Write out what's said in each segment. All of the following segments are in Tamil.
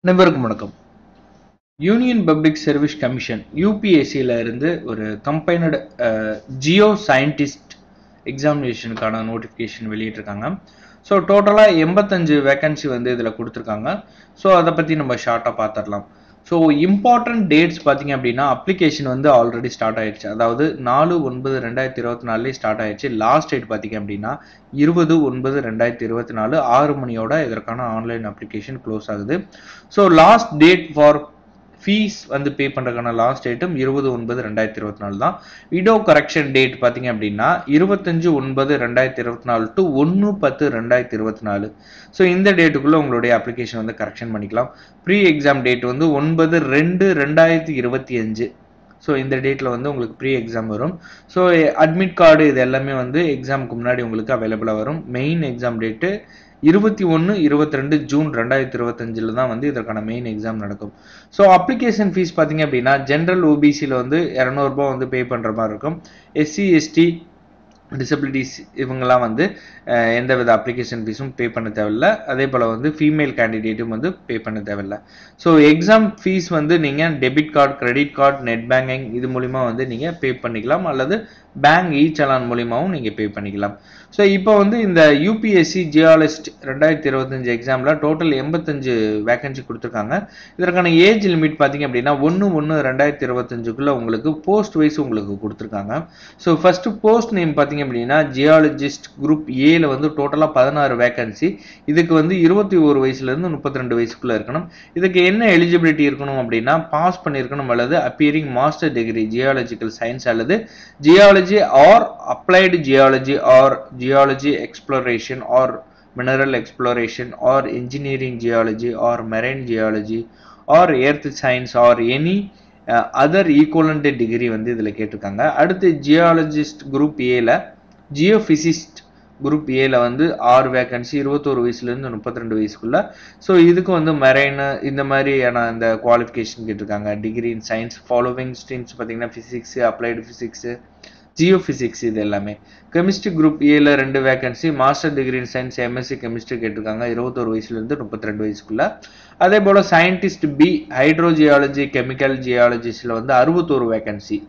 நண்பருக்கும் வணக்கம் யூனியன் பப்ளிக் சர்வீஸ் கமிஷன் யூபிஎஸ்சியில் இருந்து ஒரு கம்பைனடு ஜியோ சயின்டிஸ்ட் எக்ஸாமினேஷனுக்கான நோட்டிஃபிகேஷன் வெளியிட்டிருக்காங்க ஸோ டோட்டலாக எண்பத்தஞ்சு வேக்கன்சி வந்து இதில் கொடுத்துருக்காங்க ஸோ அதை பற்றி நம்ம ஷார்ட்டாக பார்த்துடலாம் ஸோ இம்பார்ட்டன்ட் டேட்ஸ் பார்த்தீங்க அப்படின்னா அப்ளிகேஷன் வந்து ஆல்ரெடி ஸ்டார்ட் ஆயிடுச்சு அதாவது நாலு ஒன்பது ரெண்டாயிரத்தி இருபத்தி நாலுலேயே ஸ்டார்ட் ஆயிடுச்சு லாஸ்ட் டேட் பார்த்தீங்க அப்படின்னா இருபது ஒன்பது ரெண்டாயிரத்தி இருபத்தி நாலு ஆறு மணியோட இதற்கான ஆன்லைன் அப்ளிகேஷன் க்ளோஸ் ஆகுது so last date for fee வந்து பே பண்ணுறதுக்கான லாஸ்ட் டேட்டும் இருபது ஒன்பது ரெண்டாயிரத்தி இருபத்தி நாலு தான் விடோ கரெக்ஷன் டேட் பார்த்தீங்க அப்படின்னா இருபத்தஞ்சு ஒன்பது ரெண்டாயிரத்தி இருபத்தி நாலு டு ஒன்று பத்து ரெண்டாயிரத்தி இருபத்தி நாலு ஸோ இந்த டேட்டுக்குள்ளே உங்களுடைய அப்ளிகேஷன் வந்து கரெக்ஷன் பண்ணிக்கலாம் ப்ரீ எக்ஸாம் டேட் வந்து ஒன்பது ரெண்டு ரெண்டாயிரத்தி இருபத்தி அஞ்சு ஸோ இந்த டேட்டில் வந்து உங்களுக்கு ப்ரீ எக்ஸாம் வரும் ஸோ அட்மிட் கார்டு இது எல்லாமே வந்து எக்ஸாமுக்கு முன்னாடி உங்களுக்கு அவைலபிளாக வரும் மெயின் எக்ஸாம் டேட்டு இருபத்தி ஒன்று இருபத்தி ரெண்டு ஜூன் ரெண்டாயிரத்தி இருபத்தஞ்சில் தான் வந்து இதற்கான மெயின் எக்ஸாம் நடக்கும் ஸோ அப்ளிகேஷன் ஃபீஸ் பார்த்தீங்க அப்படின்னா ஜென்ரல் ஓபிசியில் வந்து இரநூறுபா வந்து பே பண்ணுற மாதிரி இருக்கும் எஸ்சி எஸ்டி டிசபிலிட்டிஸ் இவங்கெல்லாம் வந்து எந்த வித அப்ளிகேஷன் ஃபீஸும் பே பண்ண தேவையில்ல அதே போல் வந்து ஃபீமேல் கேண்டிடேட்டும் வந்து பே பண்ண தேவையில்ல ஸோ எக்ஸாம் ஃபீஸ் வந்து நீங்கள் debit card credit card net banking இது மூலிமா வந்து நீங்கள் பே பண்ணிக்கலாம் அல்லது பேங்க் இ சலான் மூலியமாகவும் நீங்கள் பே பண்ணிக்கலாம் ஸோ இப்போ வந்து இந்த யூபிஎஸ்சி ஜியாலஜிஸ்ட் ரெண்டாயிரத்தி இருபத்தஞ்சு எக்ஸாமில் டோட்டல் எண்பத்தஞ்சு வேகன்சி கொடுத்துருக்காங்க இதற்கான ஏஜ் லிமிட் பார்த்தீங்க அப்படின்னா ஒன்று ஒன்று ரெண்டாயிரத்தி இருபத்தஞ்சுக்குள்ளே உங்களுக்கு போஸ்ட் வைஸ் உங்களுக்கு கொடுத்துருக்காங்க ஸோ ஃபஸ்ட்டு போஸ்ட் நேம் பார்த்தீங்க அப்படின்னா ஜியாலஜிஸ்ட் குரூப் ஏல வந்து டோட்டலாக பதினாறு வேகன்சி இதுக்கு வந்து இருபத்தி ஒரு வயசுலேருந்து முப்பத்தி ரெண்டு வயசுக்குள்ளே இருக்கணும் இதுக்கு என்ன எலிஜிபிலிட்டி இருக்கணும் அப்படின்னா பாஸ் பண்ணியிருக்கணும் அல்லது appearing master degree geological science அல்லது geology or applied geology or geology exploration or mineral exploration or engineering geology or marine geology or earth science or any uh, other equivalent degree வந்து இதில் கேட்டிருக்காங்க அடுத்து ஜியாலஜிஸ்ட் குரூப் ஏல ஜியோஃபிசிஸ்ட் குரூப் ஏல வந்து ஆறு வேகன்சி இருபத்தோரு வயசுலேருந்து முப்பத்தி ரெண்டு வயசுக்குள்ள ஸோ இதுக்கு வந்து மெரைன் இந்த மாதிரியான இந்த குவாலிஃபிகேஷன் கேட்டிருக்காங்க degree in science following streams பார்த்தீங்கன்னா physics applied physics geo physics இது எல்லாமே கெமிஸ்ட்ரி குரூப் ஏல ரெண்டு vacancy master degree in science MSc chemistry கேட்டிருக்காங்க இருபத்தோரு வயசுலேருந்து முப்பத்தி ரெண்டு வயசுக்குள்ள அதே போல் சயின்டிஸ்ட் பி ஹைட்ரோஜியாலஜி கெமிக்கல் ஜியாலஜிஸில் வந்து அறுபத்தோரு வேகன்சி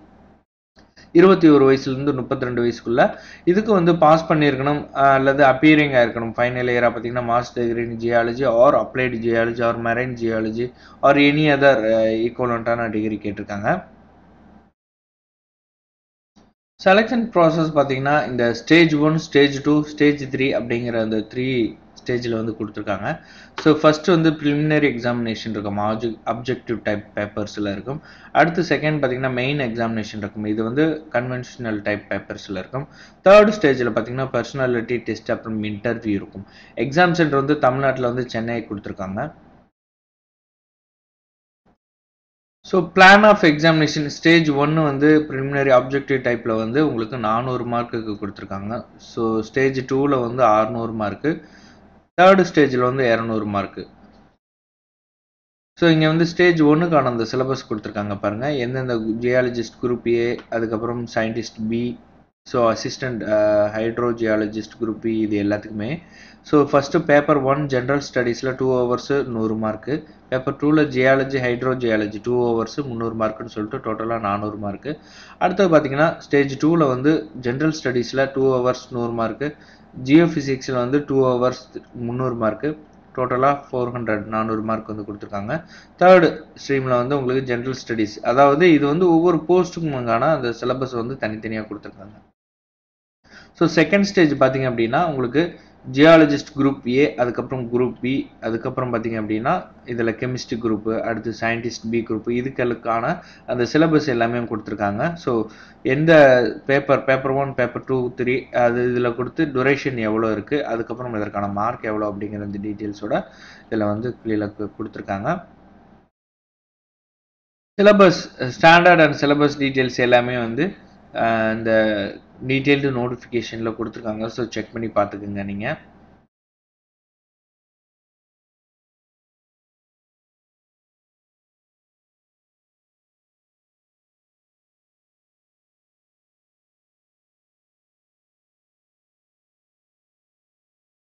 இருபத்தி ஒரு வயசுலேருந்து முப்பத்தி ரெண்டு வயசுக்குள்ள இதுக்கு வந்து பாஸ் பண்ணியிருக்கணும் அல்லது அப்பியரிங் ஆயிருக்கணும் ஃபைனல் இயராக பார்த்தீங்கன்னா master degree in geology or applied geology or marine geology or any other ஈக்குவலண்ட்டான டிகிரி கேட்டிருக்காங்க செலெக்ஷன் ப்ராசஸ் பார்த்தீங்கன்னா இந்த stage one stage two stage three அப்படிங்கிற அந்த த்ரீ ஸ்டேஜில் வந்து கொடுத்துருக்காங்க ஸோ ஃபஸ்ட்டு வந்து ப்ரிலிமினரி எக்ஸாமினேஷன் இருக்கும் ஆப்ஜெக் அப்ஜெக்டிவ் டைப் பேப்பர்ஸில் இருக்கும் அடுத்து செகண்ட் பார்த்தீங்கன்னா மெயின் எக்ஸாமினேஷன் இருக்கும் இது வந்து கன்வென்ஷனல் டைப் பேப்பர்ஸில் இருக்கும் தேர்ட் ஸ்டேஜில் பார்த்தீங்கன்னா பர்சனாலிட்டி டெஸ்ட் அப்புறம் இன்டர்வியூ இருக்கும் எக்ஸாம் சென்டர் வந்து தமிழ்நாட்டில் வந்து சென்னை கொடுத்துருக்காங்க so plan of examination stage ஒன்று வந்து ப்ரிலிமினரி ஆப்ஜெக்டிவ் டைப்பில் வந்து உங்களுக்கு நானூறு மார்க்குக்கு கொடுத்துருக்காங்க ஸோ ஸ்டேஜ் டூவில் வந்து அறநூறு மார்க்கு தேர்டு ஸ்டேஜில் வந்து இரநூறு மார்க்கு ஸோ இங்கே வந்து ஸ்டேஜ் ஒன்றுக்கான அந்த சிலபஸ் கொடுத்துருக்காங்க பாருங்கள் எந்தெந்த ஜியாலஜிஸ்ட் குரூப் ஏ அதுக்கப்புறம் scientist B so assistant hydro geologist group B இது எல்லாத்துக்குமே so first paper one general ஸ்டடீஸில் டூ ஹவர்ஸு நூறு மார்க்கு பேப்பர் டூவில் geology hydro geology two hours முந்நூறு மார்க்குன்னு சொல்லிட்டு டோட்டலாக நானூறு மார்க்கு அடுத்தது பார்த்தீங்கன்னா ஸ்டேஜ் டூவில் வந்து ஜென்ரல் ஸ்டடீஸில் டூ ஹவர்ஸ் நூறு மார்க்கு ஜியோ ஃபிசிக்ஸில் வந்து டூ ஹவர்ஸ் முந்நூறு மார்க்கு டோட்டலாக ஃபோர் ஹண்ட்ரட் நானூறு மார்க் வந்து கொடுத்துருக்காங்க தேர்டு ஸ்ட்ரீமில் வந்து உங்களுக்கு ஜென்ரல் ஸ்டடீஸ் அதாவது இது வந்து ஒவ்வொரு போஸ்ட்டுக்குமான அந்த சிலபஸ் வந்து தனித்தனியாக கொடுத்துருக்காங்க ஸோ செகண்ட் ஸ்டேஜ் பார்த்தீங்க அப்படின்னா உங்களுக்கு ஜியாலஜிஸ்ட் குரூப் ஏ அதுக்கப்புறம் குரூப் பி அதுக்கப்புறம் பார்த்தீங்க அப்படின்னா இதில் கெமிஸ்ட்ரி குரூப்பு அடுத்து சயின்டிஸ்ட் பி குரூப் இதுக்களுக்கான அந்த சிலபஸ் எல்லாமே கொடுத்துருக்காங்க ஸோ எந்த paper paper one paper two three அது இதில் கொடுத்து டூரேஷன் எவ்வளோ இருக்குது அதுக்கப்புறம் இதற்கான மார்க் எவ்வளோ அப்படிங்கிற இந்த டீட்டெயில்ஸோட இதில் வந்து கீழே கொடுத்துருக்காங்க syllabus standard and syllabus details எல்லாமே வந்து இந்த டீட்டெயில்டு நோட்டிஃபிகேஷனில் கொடுத்துருக்காங்க ஸோ செக் பண்ணி பார்த்துக்குங்க நீங்கள்